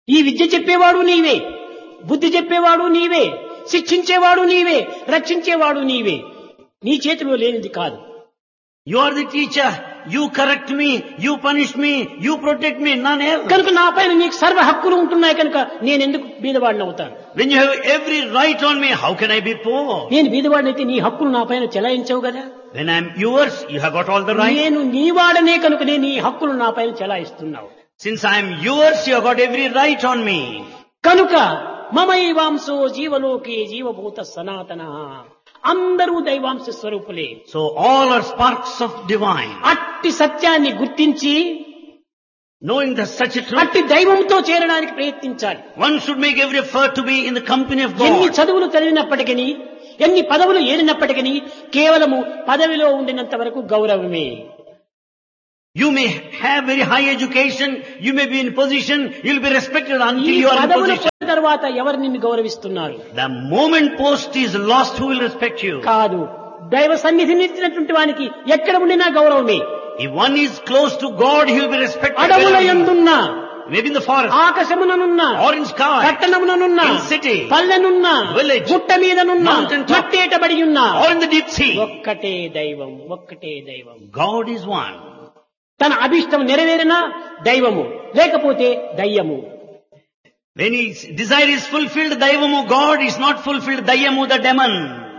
ఈ విద్య చెప్పేవాడు నీవే బుద్ధి చెప్పేవాడు నీవే శిక్షించేవాడు నీవే రక్షించేవాడు నీవే నీ చేతిలో లేనిది కాదు You are the teacher. You correct me. You punish me. You protect me. None else. కనుక నా పైన నీకు సర్వ హక్కులు ఉంటున్నాయి కనుక నేను ఎందుకు బీదవాడిని అవుతాను When you have every right on me, how can I be poor? నేను బీదవాడిని అయితే నీ హక్కులు నా పైన చెలాయించవు కదా When I am yours, you have got all the right. నేను నీ వాడనే కనుక నేను నీ హక్కులు నా పైన చెలాయిస్తున్నావు Since I am yours, you have got every right on me. కనుక మమైవాంశో జీవలోకే జీవభూత సనాతన అందరూ దైవాంశ స్వరూపులే So all are sparks of divine. అట్టి సత్యాన్ని గుర్తించి Knowing that such a truth, అట్టి దైవంతో చేరడానికి ప్రయత్నించాలి one should make every effort to be in the company of ఎన్ని God. చదువులు చదివినప్పటికీ ఎన్ని పదవులు ఏరినప్పటికీ కేవలము పదవిలో ఉండినంత వరకు గౌరవమే You may have very high education, you may be in position, you'll be respected ఈ until you are in పదవులు position. పొందిన తర్వాత ఎవరు నిన్ను గౌరవిస్తున్నారు The moment post is lost, who will respect you? కాదు దైవ సన్నిధిని ఇచ్చినటువంటి వానికి ఎక్కడ ఉండినా గౌరవమే If one is close to God, he will be respected. అడవుల wherever he is. ఎందున్నా Maybe in the forest, ఆకాశముననున్నా or in sky, పట్టణముననున్నా In city, పల్లెనున్నా village, గుట్ట మీదనున్నా mountain top, మట్టేటబడి ఉన్నా or in the deep sea. ఒక్కటే దైవం ఒక్కటే దైవం God is one. తన అభిష్టం నెరవేరినా దైవము లేకపోతే దయ్యము When his desire is fulfilled, Daivamu God is not fulfilled, Dayamu the demon.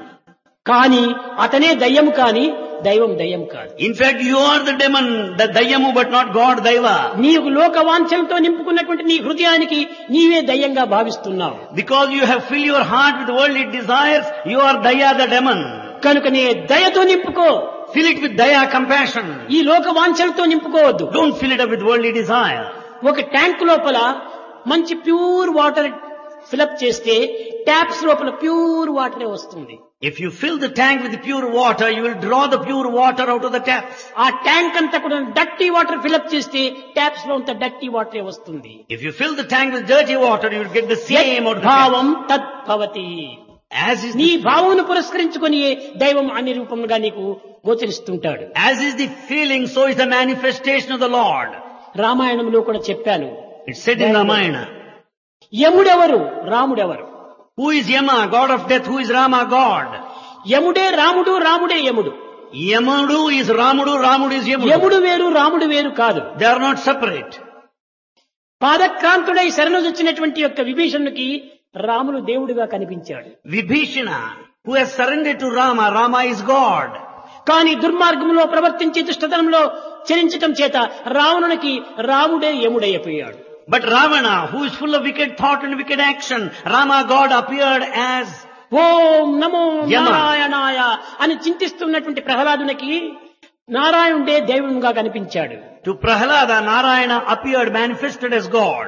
కానీ అతనే దయ్యము కాని దైవం దయ్యం కాదు In fact, you are the demon, the Dayamu but not God, Daiva. నీకు లోక వాంఛలతో నింపుకున్నటువంటి నీ హృదయానికి నీవే దయ్యంగా భావిస్తున్నావు Because you have filled your heart with worldly desires, you are Daya the demon. కనుక నీ దయతో నింపుకో Fill it with Daya, compassion. ఈ లోక వాంఛలతో నింపుకోవద్దు Don't fill it up with worldly desire. ఒక ట్యాంక్ లోపల మంచి ప్యూర్ వాటర్ ఫిలప్ చేస్తే ట్యాప్స్ లోపల ప్యూర్ వాటరే వస్తుంది If you fill the tank with pure water, you will draw the pure water out of the taps. ఆ tank అంతా కూడా డర్టీ వాటర్ ఫిలప్ చేస్తే ట్యాప్స్ లో అంత డర్టీ వాటరే వస్తుంది If you fill the tank with dirty water, you will get the same out of the tap. భావం తద్భవతి As is నీ the, భావమును పురస్కరించుకొని దైవం అన్ని రూపంగా నీకు గోచరిస్తుంటాడు as is the feeling, so is the manifestation of the Lord. రామాయణంలో కూడా చెప్పాను It's said in Ramayana. యముడెవరు రాముడెవరు Who is Yama, God of death? Who is Rama, God? యముడే రాముడు రాముడే యముడు Yamudu is Ramudu, Ramudu is Yamudu. యముడు వేరు రాముడు వేరు కాదు They are not separate. పాదక్రాంతుడై శరణొచ్చినటువంటి యొక్క విభీషణునికి రాములు దేవుడిగా కనిపించాడు Vibhishana, who has surrendered to Rama, Rama is God. కానీ దుర్మార్గంలో ప్రవర్తించి దుష్టతనంలో చరించటం చేత రావణునికి రాముడే యముడైపోయాడు But Ravana, who is full of wicked thought and wicked action, Rama God appeared as ఓం నమో యమ. నారాయణాయ అని చింతిస్తున్నటువంటి ప్రహ్లాదునికి నారాయణుడే దేవుడుగా కనిపించాడు to Prahlada, Narayana appeared manifested as God.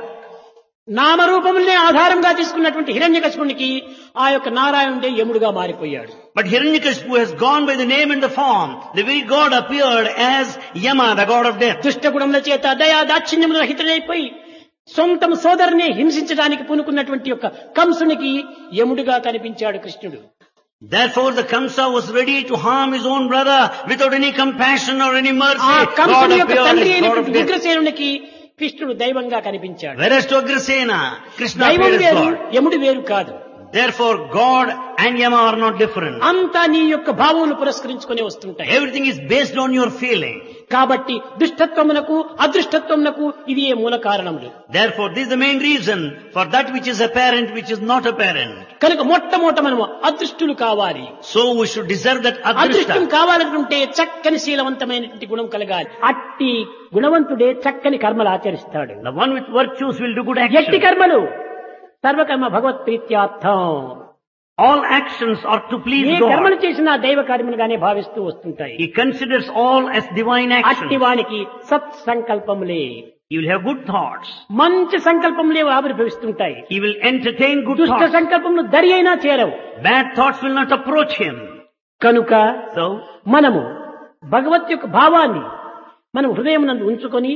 నామరూపములనే ఆధారంగా తీసుకున్నటువంటి హిరణ్యకశిపునికి ఆ యొక్క నారాయణుడే యముడుగా మారిపోయాడు But Hiranyakashipu has gone by the name and the form. The very God appeared as Yama, the God of death. దుష్టగుణముల చేత దయా దాక్షిణ్యముల రహితుడైపోయి సొంతం సోదరుని హింసించడానికి పూనుకున్నటువంటి యొక్క కంసునికి యముడిగా కనిపించాడు కృష్ణుడు Therefore the Kamsa was ready to harm his own brother without any compassion or any mercy. ఆ God కంసుని యొక్క appeared తండ్రి as God of అయినటువంటి death. ఉగ్రసేనునికి కృష్ణుడు దైవంగా కనిపించాడు Whereas to Agrasena, Krishna దైవం appeared as వేరు God. యముడు వేరు కాదు Therefore God and Yama are not different. అంతా నీ యొక్క భావములు పురస్కరించుకొని వస్తుంటాయి Everything is based on your feeling. కాబట్టి దుష్టత్వమునకు అదృష్టత్వమునకు ఇది ఏ మూల కారణములు Therefore this is the main reason for that which is apparent, which is not apparent. కనుక మొట్టమొదట మనము అదృష్టులు కావాలి So we should deserve that అదృష్టం adrishta. కావాలనుకుంటే చక్కని శీలవంతమైనటువంటి గుణం కలగాలి అట్టి గుణవంతుడే చక్కని కర్మలు ఆచరిస్తాడు The one with virtues will do good ఎట్టి action. కర్మలు సర్వకర్మ భగవత్ ప్రీత్యార్థం All actions are to please ఏ కర్మలు God. చేసినా దైవ కార్యములుగానే భావిస్తూ వస్తుంటాయి He considers all as divine అట్టి action. వానికి సత్ సంకల్పములే He will have good thoughts. మంచి సంకల్పములే ఆవిర్భవిస్తుంటాయి He will entertain good దుష్ట thoughts. సంకల్పములు దరి అయినా చేరవు Bad thoughts will not approach him. కనుక So, మనము భగవత్ యొక్క భావాన్ని మనం హృదయం నందు ఉంచుకొని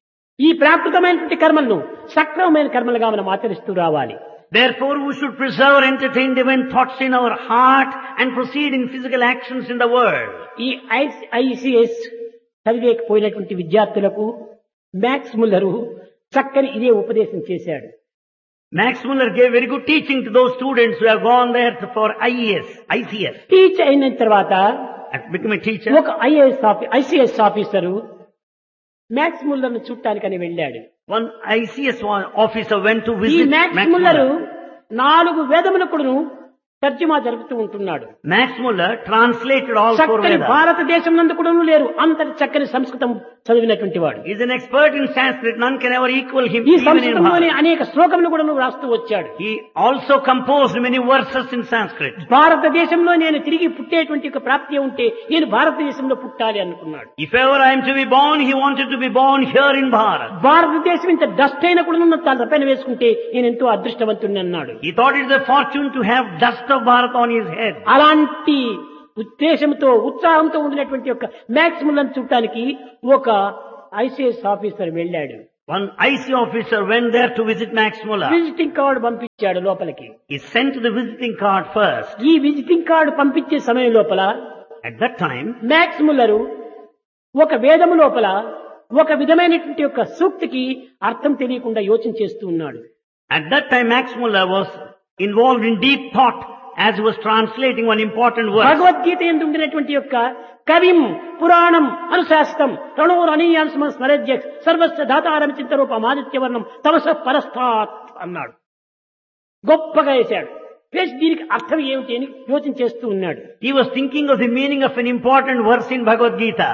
ఈ ప్రాకృతమైనటువంటి కర్మలను సక్రమమైన కర్మలుగా మనం ఆచరిస్తూ రావాలి therefore we should preserve or entertain divine thoughts in our heart and proceed in physical actions in the world. ఈ ఐసిఎస్ చదివేకపోయినటువంటి విద్యార్థులకు మ్యాక్స్ ముల్లరు చక్కని ఇదే ఉపదేశం చేశాడు Max Muller gave very good teaching to those students who have gone there to- for IES, ICS, teach అయిన తర్వాత and become a teacher. ఒక ఐఏఎస్ ఐసిఎస్ ఆఫీసరు మ్యాక్స్ ముల్లర్ను చుట్టానికని వెళ్ళాడు One ICS one officer went to ఈ visit Max Max Muller Muller. నాలుగు వేదములకును తర్జుమా జరుపుతూ ఉంటున్నాడు Max Muller translated all four చక్కని Vedas. భారతదేశం నందు కూడా లేరు అంతటి చక్కని సంస్కృతం చదివినటువంటి వాడు He is an expert in Sanskrit. None can ever equal him ఈ even in సంస్కృతంలోని Bharat. అనేక శ్లోకములు కూడా రాస్తూ వచ్చాడు He also composed many verses in Sanskrit. భారతదేశంలో నేను తిరిగి పుట్టేటువంటి ఒక ప్రాప్తి ఉంటే నేను భారతదేశంలో పుట్టాలి అనుకున్నాడు If ever I am to be born, he wanted to be born here in Bharat. భారతదేశం ఇంత డస్ట్ అయినా కూడా నన్ను తన పైన వేసుకుంటే నేను ఎంతో అదృష్టవంతుని అన్నాడు He thought it is a fortune to have dust of Bharat on his head. అలాంటి ఉద్దేశంతో ఉత్సాహంతో ఉండినటువంటి ఒక మ్యాక్సిమం చూడటానికి ఒక ఐసిఎస్ ఆఫీసర్ వెళ్ళాడు One IC officer went there to visit Max Muller. Visiting card పంపించాడు లోపలికి He sent the visiting card first. ఈ విజిటింగ్ కార్డు పంపించే సమయం లోపల At that time, Max Muller ఒక వేదము లోపల ఒక విధమైనటువంటి యొక్క సూక్తికి అర్థం తెలియకుండా యోచన చేస్తూ ఉన్నాడు at that time Max Muller was involved in deep thought as he was translating one important verse. Bhagavad Gita ఎందు ఉండినటువంటి యొక్క కవిం పురాణం అనుశాస్త్రం ప్రణోర్ అనీయాన్స్మ స్మరజ్యక్ సర్వస్వ దాతారం చింతరూపం ఆదిత్యవర్ణం తమస పరస్థాత్ అన్నాడు గొప్పగా వేశాడు వేసి దీనికి అర్థం ఏమిటి అని యోచన చేస్తూ ఉన్నాడు He was thinking of the meaning of an important verse in Bhagavad Gita.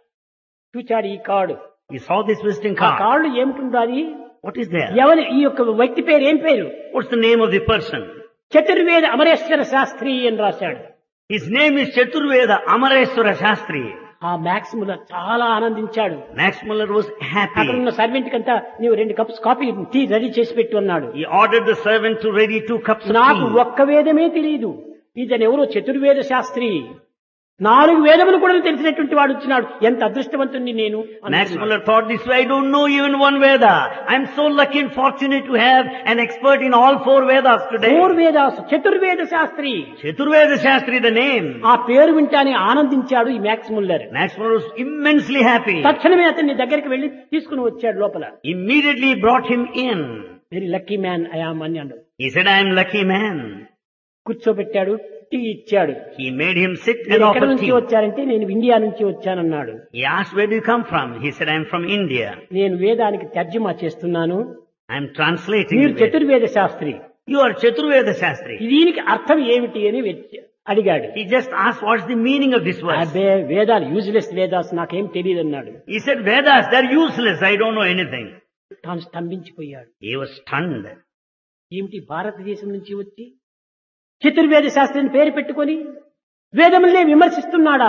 చూచాడు ఈ card He saw this visiting ఆ card. కార్డు ఏమిటి What is there? ఎవరి ఈ యొక్క వ్యక్తి పేరు ఏం పేరు What's the name of the person? చతుర్వేద Amareswara Sastry అని రాశాడు His name is Chaturveda Amareshwara Shastri. ఆ మ్యాక్సిముల చాలా ఆనందించాడు Max Muller was అక్కడ happy. ఉన్న సర్వెంట్ కంతా నీవు రెండు కప్స్ కాఫీ టీ రెడీ చేసి పెట్టు అన్నాడు He ordered the servant to ready two cups of నాకు tea. ఒక్క వేదమే తెలియదు ఇతను ఎవరో చతుర్వేద శాస్త్రి నాలుగు వేదములు కూడా తెలిసినటువంటి వాడు వచ్చినాడు ఎంత అదృష్టవంతుణ్ణి నేను Max అనుకున్నాడు. Muller thought this way, I don't know even one Veda. I'm so lucky and fortunate to have an expert in all four Vedas today. Four Vedas Chaturveda Shastri Chaturveda Shastri, the name. ఆ పేరు వింటానే ఆనందించాడు ఈ Max Muller Max Muller was immensely happy. తక్షణమే అతన్ని దగ్గరికి వెళ్లి తీసుకుని వచ్చాడు లోపల Immediately brought him in. Very lucky man I am అని అన్నాడు He said, I am lucky man. కూర్చోబెట్టాడు టీ ఇచ్చాడు He made him sit and మీరు ఎక్కడి offer నుంచి tea. వచ్చారంటే నేను ఇండియా నుంచి వచ్చానన్నాడు He asked, where do you come from? He said, I am from India. నేను వేదానికి తర్జుమా చేస్తున్నాను I am translating. మీరు the Veda. చతుర్వేద Sastry You are Chaturveda Shastri. దీనికి అర్థం ఏమిటి అని వెచ్- అడిగాడు He just asked, what's the meaning of this verse? అబ్బే వేదాలు యూజ్లెస్ వేదాస్ నాకేం తెలియదు అన్నాడు He said, Vedas, they're useless. I don't know anything. తాను స్తంభించిపోయాడు He was stunned. ఏమిటి భారతదేశం నుంచి వచ్చి చతుర్వేద శాస్త్రిని పేరు పెట్టుకొని వేదములనే విమర్శిస్తున్నాడా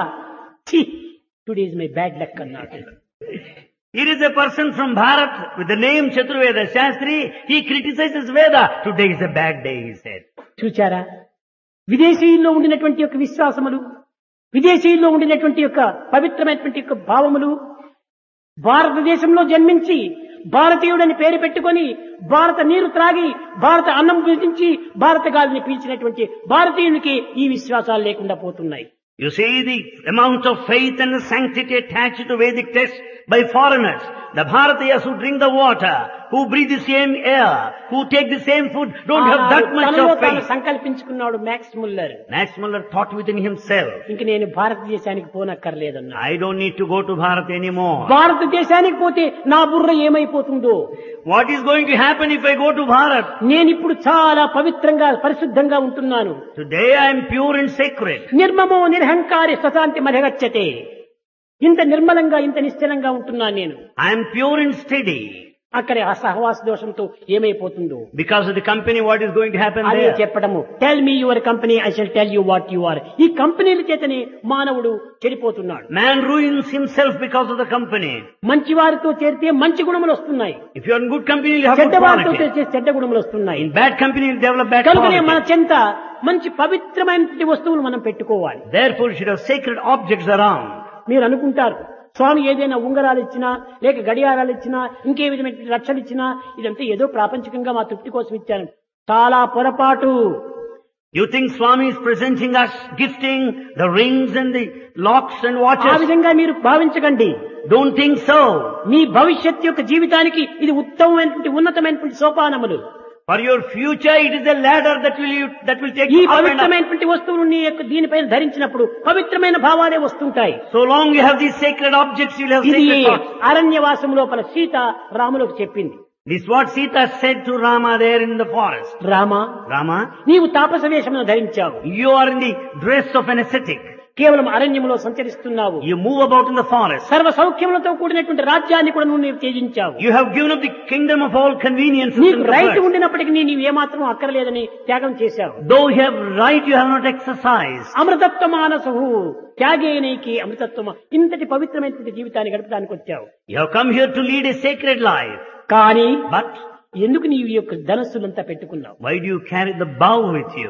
today is my bad luck అన్నాడు Here is a person from Bharat with the name Chaturveda Shastri. He criticizes Veda. Today is a bad day, he said. చూచారా విదేశీయుల్లో ఉండినటువంటి యొక్క విశ్వాసములు విదేశీయుల్లో ఉండినటువంటి యొక్క పవిత్రమైనటువంటి యొక్క భావములు భారతదేశంలో జన్మించి భారతీయుడని పేరు పెట్టుకొని భారత నీరు త్రాగి భారత అన్నం భుజించి భారత గాలిని పీల్చినటువంటి భారతీయునికి ఈ విశ్వాసాలు లేకుండా పోతున్నాయి You see the amount of faith and the sanctity attached to Vedic texts by foreigners. The Bharatiyas who drink the water, who breathe the same air, who take the same food, don't have that much తనలో of తాను faith. సంకల్పించుకున్నాడు Max Muller Max Muller thought within himself, ఇంక నేను భారతదేశానికి పోనక్కర్లేదన్నా I don't need to go to Bharat anymore. భారతదేశానికి పోతే నా బుర్ర ఏమైపోతుందో What is going to happen if I go to Bharat? నేను ఇప్పుడు చాలా పవిత్రంగా పరిశుద్ధంగా ఉంటున్నాను Today I am pure and sacred. నిర్మమో నిర్హంకారి స్వశాంతి మరగచ్చతే ఇంత నిర్మలంగా ఇంత నిశ్చలంగా ఉంటున్నాను నేను I am pure and steady. అక్కడ ఆ సహవాస దోషంతో ఏమైపోతుందో Because of the company, what is going to happen అదే there? చెప్పడము tell me your company I shall tell you what you are ఈ కంపెనీల చేతనే మానవుడు చెడిపోతున్నాడు Man ruins himself because of the company. మంచి వారితో చేరితే మంచి గుణములు వస్తున్నాయి If you are in good company, you have good చెడ్డ వారితో quality. చేస్తే చెడ్డ గుణములు వస్తున్నాయి In bad company, you develop bad కనుకనే మన quality. చెంత మంచి పవిత్రమైనటువంటి వస్తువులు మనం పెట్టుకోవాలి Therefore, you should have sacred objects around. మీరు అనుకుంటారు స్వామి ఏదైనా ఉంగరాలు ఇచ్చినా లేక గడియారాలు ఇచ్చినా ఇంకే విధమైన రక్షలు ఇచ్చినా ఇదంతా ఏదో ప్రాపంచికంగా మా తృప్తి కోసం ఇచ్చాను చాలా పొరపాటు You think Swami is presenting us, gifting the rings and the locks and ఆ watches? విధంగా మీరు భావించకండి Don't think so. మీ భవిష్యత్ యొక్క జీవితానికి ఇది ఉత్తమమైనటువంటి ఉన్నతమైనటువంటి సోపానములు For your future, it is a ladder that will you, that will take ఈ you up and up. పవిత్రమైనటువంటి వస్తువులు నీ యొక్క దీనిపైన ధరించినప్పుడు పవిత్రమైన భావాలే వస్తుంటాయి So long you have these sacred objects, you'll have ఇది sacred thoughts. అరణ్యవాసం లోపల సీత రాములకు చెప్పింది This is what Sita said to Rama there in the forest. Rama Rama, నీవు తాపస వేషమును ధరించావు you are in the dress of an ascetic. కేవలం అరణ్యములో సంచరిస్తున్నావు You move about in the forest. సర్వ సౌఖ్యములతో కూడినటువంటి రాజ్యాన్ని కూడా నువ్వు నీవు త్యజించావు You have given up the kingdom of all conveniences నీకు and రైట్ comforts. ఉండినప్పటికీ నీవు ఏమాత్రం అక్కర్లేదని త్యాగం చేశావు Though you have right, you have not exercised. అమృతత్వ మానసు త్యాగేనైకి అమృతత్వమ ఇంతటి పవిత్రమైనటువంటి జీవితాన్ని గడపడానికి వచ్చావు You have come here to lead a sacred life. కానీ But ఎందుకు నీవు ఈ యొక్క ధనస్సులంతా పెట్టుకున్నావు why do you carry the bow with you?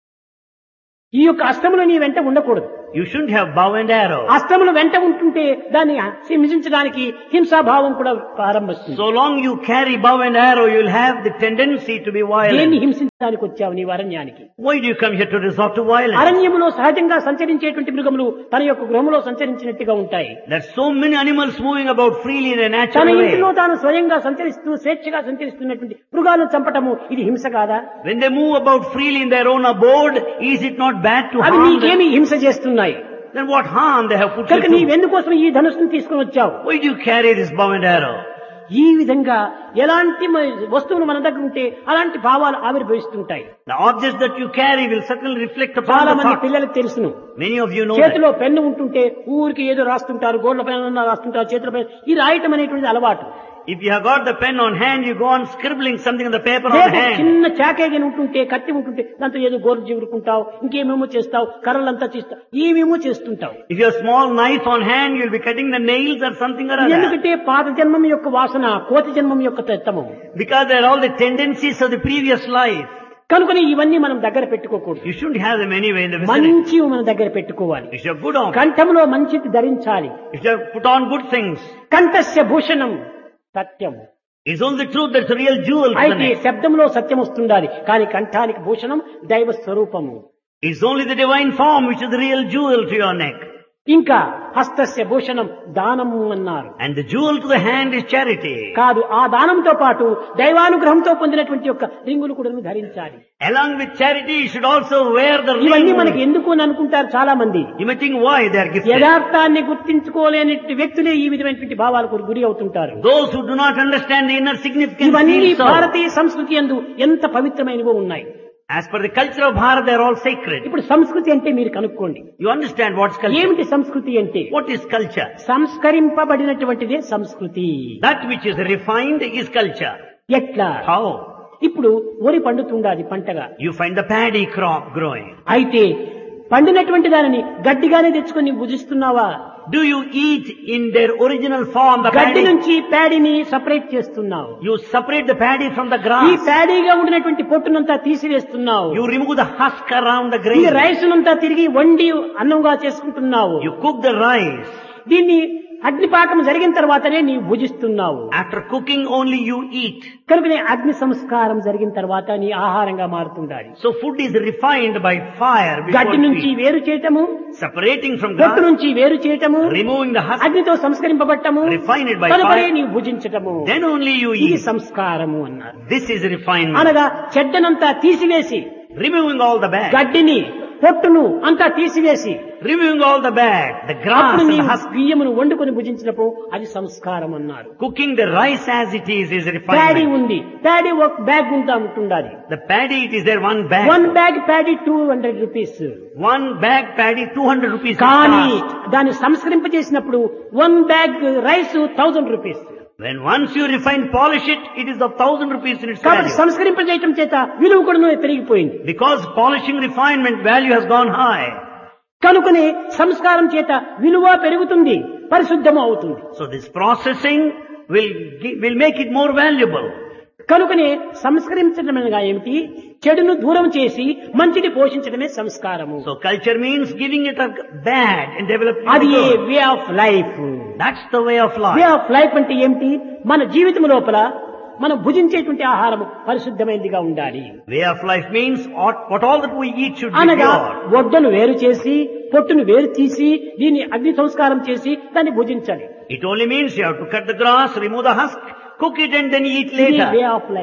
ఈ యొక్క అష్టములు నీ వెంట ఉండకూడదు You shouldn't have bow and arrow. అష్టములు వెంట ఉంటుంటే దాన్ని హింసించడానికి హింసాభావం కూడా ప్రారంభిస్తుంది So long you carry bow and arrow, you'll have the tendency to be దేన్ని violent. హింసించడానికి వచ్చావు నీవు అరణ్యానికి Why do you come here to resort to violence? అరణ్యములో సహజంగా సంచరించేటువంటి మృగములు తన యొక్క గృహములో సంచరించినట్టుగా ఉంటాయి There's so many animals moving about freely in a తన natural ఇంటిలో way. తాను స్వయంగా సంచరిస్తూ స్వేచ్ఛగా సంచరిస్తున్నటువంటి మృగాలను చంపటము ఇది హింస కాదా When they move about freely in their own abode, is it not bad to అవి harm నీకేమి them? హింస చేస్తున్నాయి Then what harm they have put కనుక you through? నీవెందుకోసం ఈ ధనుసును తీసుకుని వచ్చావు Why do you carry this bow and arrow? ఈ విధంగా ఎలాంటి మ- వస్తువులు మన దగ్గర ఉంటే అలాంటి భావాలు ఆవిర్భవిస్తుంటాయి The objects that you carry will certainly reflect upon చాలా the మంది thought. పిల్లలకు తెలుసును Many of you know that. చేతిలో పెన్ను ఉంటుంటే ఊరికి ఏదో రాస్తుంటారు గోడ్ల పైన రాస్తుంటారు చేతుల పైన ఈ రాయటం అనేటువంటిది అలవాటు If you have got the pen on hand, you go on scribbling something on the paper on లేదు, hand. చిన్న చాకేగిన ఉంటుంటే కత్తి ఉంటుంటే దాంతో ఏదో గోరు చిగురుకుంటావు ఇంకేమేమో చేస్తావు కర్రలంతా చేస్తావు ఏమేమో చేస్తుంటావు If you have a small knife on hand, you'll be cutting the nails or something or other. ఎందుకంటే పాత జన్మం యొక్క వాసన కోతి జన్మం యొక్క తత్వము Because they're all the tendencies of the previous life. కనుకని ఇవన్నీ మనం దగ్గర పెట్టుకోకూడదు You shouldn't have them anyway in the vicinity. మంచి మన దగ్గర పెట్టుకోవాలి You should have good on. కంఠంలో మంచిది ధరించాలి You should have put on good things. కంఠస్య Bhushanam Satyam It's only the truth that's a real jewel to the అయితే neck. శబ్దంలో సత్యం వస్తుండాలి కానీ కంఠానికి భూషణం దైవ స్వరూపము It's only the divine form which is the real jewel to your neck. ఇంకా హస్తస్య భూషణం దానము అన్నారు And the jewel to the hand is charity. కాదు ఆ దానంతో పాటు దైవానుగ్రహంతో పొందినటువంటి యొక్క రింగులు కూడా ధరించాలి Along with charity, you should also wear the ఇవన్నీ మనకి ring. ఎందుకు అని అనుకుంటారు చాలా మంది You may think why they are gifted. యథార్థాన్ని గుర్తించుకోలేని వ్యక్తులే ఈ విధమైనటువంటి భావాలకు గురి అవుతుంటారు Those who do not understand the inner significance ఇవన్నీ feel so. భారతీయ సంస్కృతి ఎందు ఎంత పవిత్రమైనవో ఉన్నాయి As per the culture of Bharat, they are all sacred. ఇప్పుడు సంస్కృతి అంటే మీరు కనుక్కోండి You understand what's culture? ఏమిటి సంస్కృతి అంటే What is culture? సంస్కరింపబడినటువంటిదే సంస్కృతి That which is refined is culture. ఎట్లా How? ఇప్పుడు వరి పండుతుండాలి పంటగా You find the paddy crop growing. అయితే పండినటువంటి దానిని గడ్డిగానే తెచ్చుకొని భుజిస్తున్నావా Do you eat in their original form the గడ్డి paddy? నుంచి ప్యాడీని సపరేట్ చేస్తున్నావు You separate the paddy from the ఈ grass. ప్యాడీగా ఉండినటువంటి పొట్టునంతా తీసివేస్తున్నావు You remove the husk around the ఈ grain. రైసునంతా తిరిగి వండి అన్నంగా చేసుకుంటున్నావు You cook the rice. దీన్ని అగ్నిపాకం జరిగిన తర్వాతనే నీవు భుజిస్తున్నావు After cooking only you eat. కనుకనే అగ్ని సంస్కారం జరిగిన తర్వాత నీ ఆహారంగా మారుతుండాలి So food is refined by fire before గడ్డి you నుంచి eat. వేరు చేయటము Separating from పొట్టు grass, నుంచి వేరు చేయటము removing the husk, అగ్నితో సంస్కరింపబట్టము Refined by కనుకనే fire. నీవు భుజించటము then only you ఇది eat. సంస్కారము అన్నారు This is refinement. అనగా చెడ్డనంతా తీసివేసి Removing all the bad. గడ్డిని పొట్టును అంతా తీసివేసి Removing all the bad. The grass అప్పుడు and the నీవు husk. బియ్యమును వండుకొని భుజించినప్పుడు అది సంస్కారం అన్నారు Cooking the rice as it is is paddy refinement. ఉంది ప్యాడీ ఒక బ్యాగ్ ఉంటా ఉంటుండాలి The paddy it is there one bag. One bag paddy two hundred rupees One bag paddy 200 rupees. is కానీ cost. దాన్ని సంస్కరింపజేసినప్పుడు one bag rice thousand rupees When once you refine polish it, it is of thousand rupees in its కాబట్టి value. సంస్కరింపజేయటం చేత విలువ కూడా పెరిగిపోయింది Because polishing refinement value has gone high. కనుకనే సంస్కారం చేత విలువ పెరుగుతుంది పరిశుద్ధము అవుతుంది So this processing will gi- will make it more valuable. కనుకనే సంస్కరించడం అనగా ఏమిటి చెడును దూరం చేసి మంచిని పోషించడమే సంస్కారము So culture means giving it a bad and developing అది the ఏ good. Way of life That's the way of way life. Of life అంటే ఏమిటి మన జీవితం లోపల మనం భుజించేటువంటి ఆహారము పరిశుద్ధమైనదిగా ఉండాలి Way of life means what, what all that we eat should be అనగా pure. ఒడ్డను వేరు చేసి పొట్టును వేరు తీసి దీన్ని అగ్ని సంస్కారం చేసి దాన్ని భుజించాలి It only means you have to cut the grass, remove the husk, cook it and then eat ఇది way later. Of life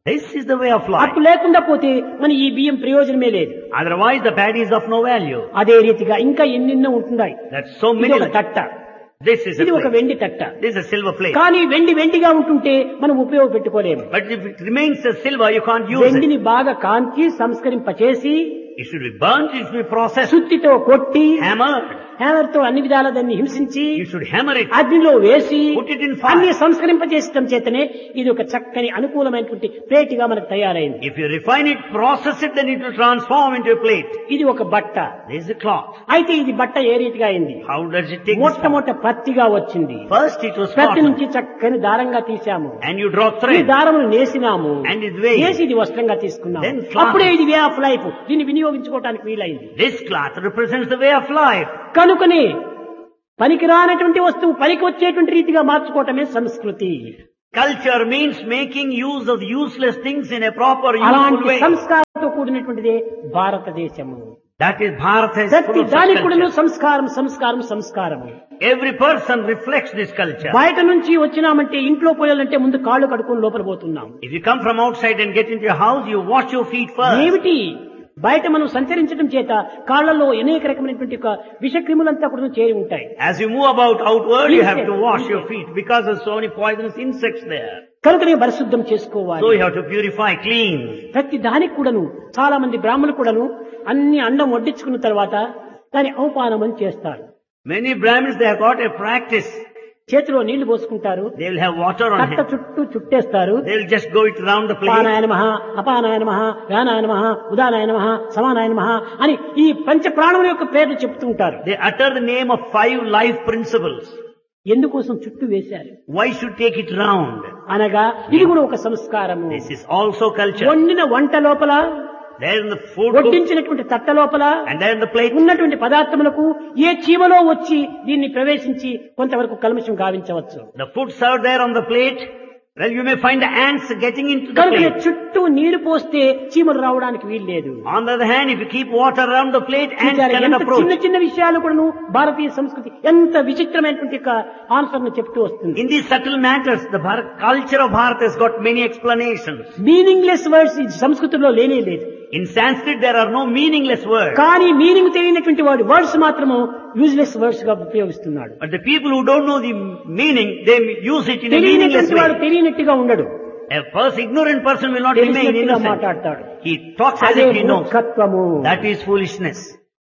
This is the way of life. అప్పు లేకుండా పోతే మన ఈ బియ్యం ప్రయోజనమే లేదు Otherwise the paddy is of no value. అదే రీతిగా ఇంకా ఎన్నెన్నో ఉంటున్నాయి That's so ఇది many. ఒక తట్ట This is a ఇది ఒక plate. వెండి తట్ట This is a silver plate. కానీ వెండి వెండిగా ఉంటుంటే మనం ఉపయోగపెట్టుకోలేము But if it remains a silver, you can't use it. వెండిని బాగా కాంచి సంస్కరింపచేసి It should be burnt, it should be processed, సుత్తితో కొట్టి hammered. హ్యామర్ తో అన్ని విధాల దాన్ని హింసించి You should hammer it. అగ్నిలో వేసి Put it in fire. అన్ని సంస్కరింపచేసడం చేతనే ఇది ఒక చక్కని అనుకూలమైనటువంటి ప్లేట్గా మనకు తయారైంది If you refine it, process it, then it will transform into a plate. ఇది ఒక బట్ట This is a cloth. అయితే ఇది బట్ట ఏ రీతిగా అయింది How does it take this form? మొట్టమొదట పత్తిగా వచ్చింది First it was ప్రతి cotton. నుంచి చక్కని దారంగా తీసాము And you draw ఈ thread. దారమును నేసినాము And it's weighed. నేసి ఇది వస్త్రంగా తీసుకున్నాము Then cloth. అప్పుడే ఇది వే ఆఫ్ లైఫ్ దీన్ని వినియోగించుకోవడానికి వీలైంది This cloth represents the way of life. కనుకనే పనికిరానటువంటి వస్తువు పనికి వచ్చేటువంటి రీతిగా మార్చుకోవటమే సంస్కృతి Culture means making use of useless things in a proper, useful అలాంటి way. సంస్కారంతో కూడినటువంటిదే భారతదేశము That is Bharat is ప్రతి full of such దానికి కూడాను culture. సంస్కారం సంస్కారం సంస్కారము Every person reflects this culture. బయట నుంచి వచ్చినామంటే ఇంట్లో పోయాలంటే ముందు కాళ్ళు కడుక్కొని లోపల పోతున్నాం If you come from outside and get into your house, you wash your feet first. ఏమిటి బయట మనం సంచరించడం చేత కాళ్ళలో అనేక రకమైనటువంటి ఒక విషక్రిములంతా కూడా చేరి ఉంటాయి As you move about outward, you have to wash your feet because there's so many poisonous insects there. కనుకనే పరిశుద్ధం So చేసుకోవాలి you have to purify, clean. ప్రతి దానికి కూడాను చాలా మంది బ్రాహ్మణులు కూడాను అన్ని అండం వడ్డించుకున్న తర్వాత దాని అవపానం అని చేస్తారు Many Brahmins, they have got a practice. చేతిలో నీళ్లు పోసుకుంటారు They will have water on కట్ట him. చుట్టూ చుట్టేస్తారు They will just go it round the plate. పానాయ నమ అపానాయ నమ వ్యానాయ నమ ఉదానాయ నమ సమానాయ నమ అని ఈ పంచ ప్రాణముల యొక్క పేర్లు చెప్తూ ఉంటారు They utter the name of five life principles. ఎందుకోసం చుట్టూ వేశారు Why should take it round? అనగా ఇది కూడా ఒక సంస్కారము This is also culture. వండిన వంట లోపల There in the food cook, వడ్డించినటువంటి తట్ట లోపల and there in the plate, ఉన్నటువంటి పదార్థములకు ఏ చీమలో వచ్చి దీన్ని ప్రవేశించి కొంతవరకు కల్మషం గావించవచ్చు the food served there on the plate, well, you may find the ants getting into the కనుక plate. చుట్టూ నీరు పోస్తే చీమలు రావడానికి వీలు లేదు On the other hand, if you keep water around the plate, ants చూచారా? cannot ఎంత approach. చిన్న చిన్న విషయాలు కూడాను భారతీయ సంస్కృతి ఎంత విచిత్రమైనటువంటి యొక్క ఆన్సర్ ను చెప్తూ వస్తుంది In these subtle matters, the Bharat, culture of Bharat has got many explanations. Meaningless words ఈ సంస్కృతిలో లేనే లేదు In Sanskrit, there are no meaningless words. కానీ మీనింగ్ తెలియనటువంటి వాడు వర్డ్స్ మాత్రము యూజ్లెస్ వర్డ్స్ గా ఉపయోగిస్తున్నాడు But the people who don't know the meaning, they use it in a meaningless తెలియనటువంటి వాడు way. తెలియనట్టుగా ఉండడు A person, ignorant person will not remain తెలిసినట్టుగా innocent. మాట్లాడతాడు He talks as అదే if he knows. మూర్ఖత్వము That is foolishness.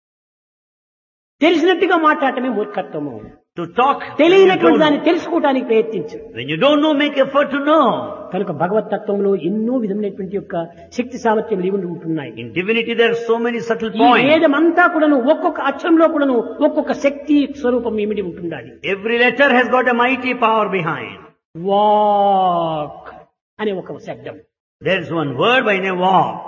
తెలిసినట్టుగా మాట్లాడటమే మూర్ఖత్వము To talk when you, తెలియనటువంటి don't దాన్ని know. తెలుసుకోవడానికి ప్రయత్నించు when you don't know, make effort to know. కనుక భగవత్ తత్వంలో ఎన్నో విధమైనటువంటి యొక్క శక్తి సామర్థ్యం ఇవి ఉంటున్నాయి In divinity, there are so many subtle ఈ points. వేదమంతా కూడాను ఒక్కొక్క అక్షరంలో కూడాను ఒక్కొక్క శక్తి స్వరూపం ఇమిడి ఉంటుండాలి Every letter has got a mighty power behind. వాక్ అనే ఒక శబ్దం There is one word by name walk.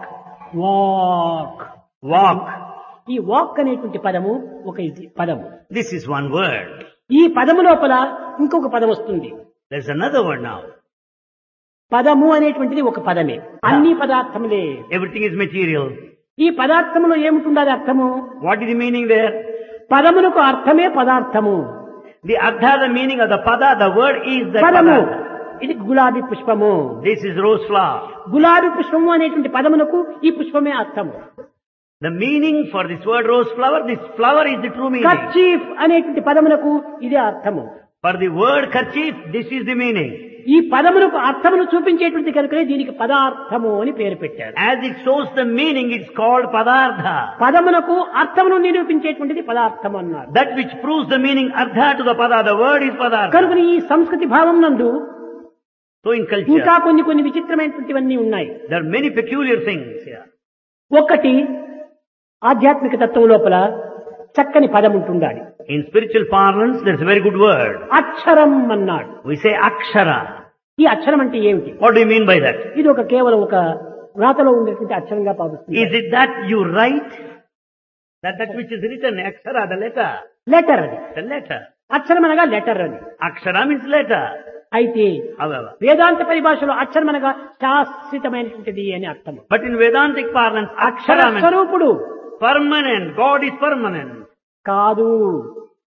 వాక్ Walk. ఈ వాక్ అనేటువంటి పదము ఒక ఇది పదము This is one word. ఈ పదము లోపల ఇంకొక పదం వస్తుంది There's another word now. పదము అనేటువంటిది ఒక పదమే అన్ని పదార్థములే Everything is material. ఈ పదార్థములో ఏముంటుండాలి అర్థము What is the meaning there? పదమునకు అర్థమే పదార్థము The ardha, the meaning of the pada, the word is the పదము pada. ఇది గులాబీ పుష్పము This is rose flower. గులాబీ పుష్పము అనేటువంటి పదమునకు ఈ పుష్పమే అర్థము The meaning for this word rose flower, this flower is the true meaning. Kerchief అనేటువంటి పదమునకు ఇదే అర్థము For the word kerchief, this is the meaning. ఈ పదమునకు అర్థమును చూపించేటువంటి కనుకనే దీనికి పదార్థము అని పేరు పెట్టారు As it shows the meaning, it's called padardha. పదమునకు అర్థమును నిరూపించేటువంటిది పదార్థము అన్నారు That which proves the meaning ardha to the pada, the word is padardha. కనుక ఈ సంస్కృతి భావం నందు So in ఇంకా culture, కొన్ని కొన్ని విచిత్రమైనటువంటివన్నీ ఉన్నాయి there are many peculiar things here. ఒకటి ఆధ్యాత్మిక తత్వం లోపల చక్కని పదం ఉంటుండాలి In spiritual parlance, there's a very good word. అక్షరం అన్నాడు We say akshara. ఈ అక్షరం అంటే ఏమిటి What do you mean by that? ఇది ఒక కేవలం ఒక వ్రాతలో ఉండేటువంటి అక్షరంగా భావిస్తుంది Is it that you write? That that which is written, akshara, the letter. Letter అది The letter. అక్షరం అనగా లెటర్ అది Akshara means letter. అయితే However. వేదాంత పరిభాషలో అక్షరం అనగా శాశ్వతమైనటువంటిది అని అర్థం But in Vedantic parlance, Akshara akshara means స్వరూపుడు permanent. God is permanent. కాదు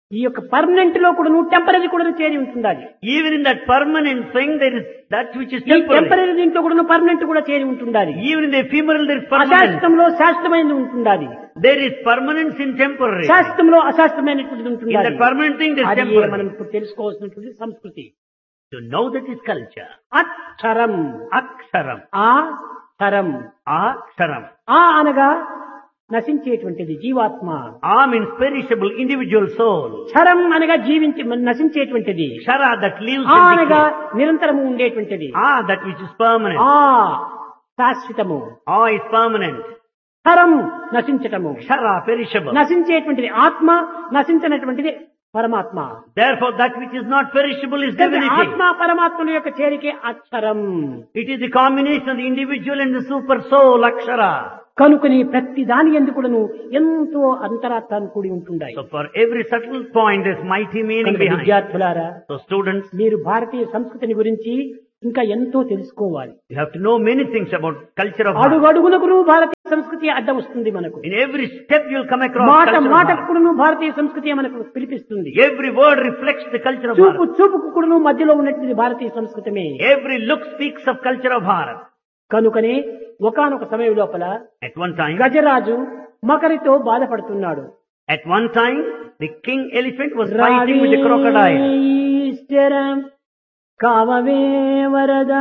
ఈ యొక్క పర్మనెంట్ లో కూడా నువ్వు టెంపరీ కూడా చేరి ఉంటుంది అది Even in that permanent thing, there is that which is ఈ temporary. టెంపరీ దీంట్లో కూడా పర్మనెంట్ కూడా చేరి ఉంటుంది అది Even in the ephemeral, there is permanent. అశాస్త్రంలో శాస్త్రమైనది ఉంటుంది అది There is permanence in temporary. శాస్త్రంలో అశాస్త్రమైనటువంటిది ఉంటుంది In అది. that permanent thing, there is అది temporary. మనం ఇప్పుడు తెలుసుకోవాల్సినటువంటి సంస్కృతి To know that is culture. అక్షరం Aksharam. ఆ తరం Aksharam. ఆ అనగా నశించేటువంటిది జీవాత్మ A means perishable individual soul. క్షరం అనగా జీవించి నశించేటువంటిది Shara that lives ఆ and అనగా decays. నిరంతరము ఉండేటువంటిది Ah, that which is permanent. ఆ శాశ్వతము Ah is permanent. క్షరం నశించటము Shara perishable. నశించేటువంటిది ఆత్మ నశించినటువంటిది పరమాత్మ Therefore, that which is not perishable is కనుక divinity. ఆత్మ పరమాత్మల యొక్క చేరికే అక్షరం It is the combination of the individual and the super soul, Akshara. కనుకని ప్రతి దాని ఎందుకును ఎంతో అంతరార్థాన్ని కూడి ఉంటుండాయి So for every subtle point, there's mighty meaning కనుక behind. విద్యార్థులారా So students, మీరు భారతీయ సంస్కృతిని గురించి ఇంకా ఎంతో తెలుసుకోవాలి you have to know many things about culture of అడుగు Bharat. అడుగునకును భారతీయ సంస్కృతి అడ్డ వస్తుంది మనకు In every step you'll come across మాట culture of మాటకు Bharat. కూడాను భారతీయ సంస్కృతి మనకు పిలిపిస్తుంది Every word reflects the culture of చూపు Bharat. చూపుకు కూడాను మధ్యలో ఉన్నటువంటి భారతీయ సంస్కృతమే Every look speaks of culture of Bharat. కనుకనే ఒకానొక సమయం లోపల At one time, గజరాజు మకరితో బాధపడుతున్నాడు at one time, the king elephant was fighting with the crocodile. ఈశ్వరం కావవే వరదా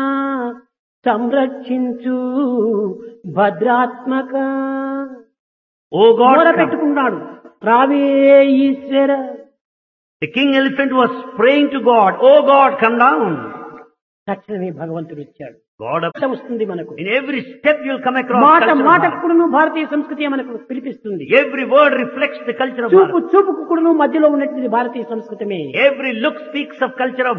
సంరక్షించు భద్రాత్మక Oh God, మొర come. పెట్టుకున్నాడు రావే ఈశ్వర The king elephant was praying to God, Oh God, come down. తక్షణమే భగవంతుడు వచ్చాడు God, up- అర్థం వస్తుంది మనకు in every step you'll come across మాట culture of మాటకు Bharat. కూడాను భారతీయ సంస్కృతి మనకు పిలిపిస్తుంది Every word reflects the culture of చూపు Bharat. చూపుకు కూడాను మధ్యలో ఉన్నటువంటి భారతీయ సంస్కృతమే Every look speaks of culture of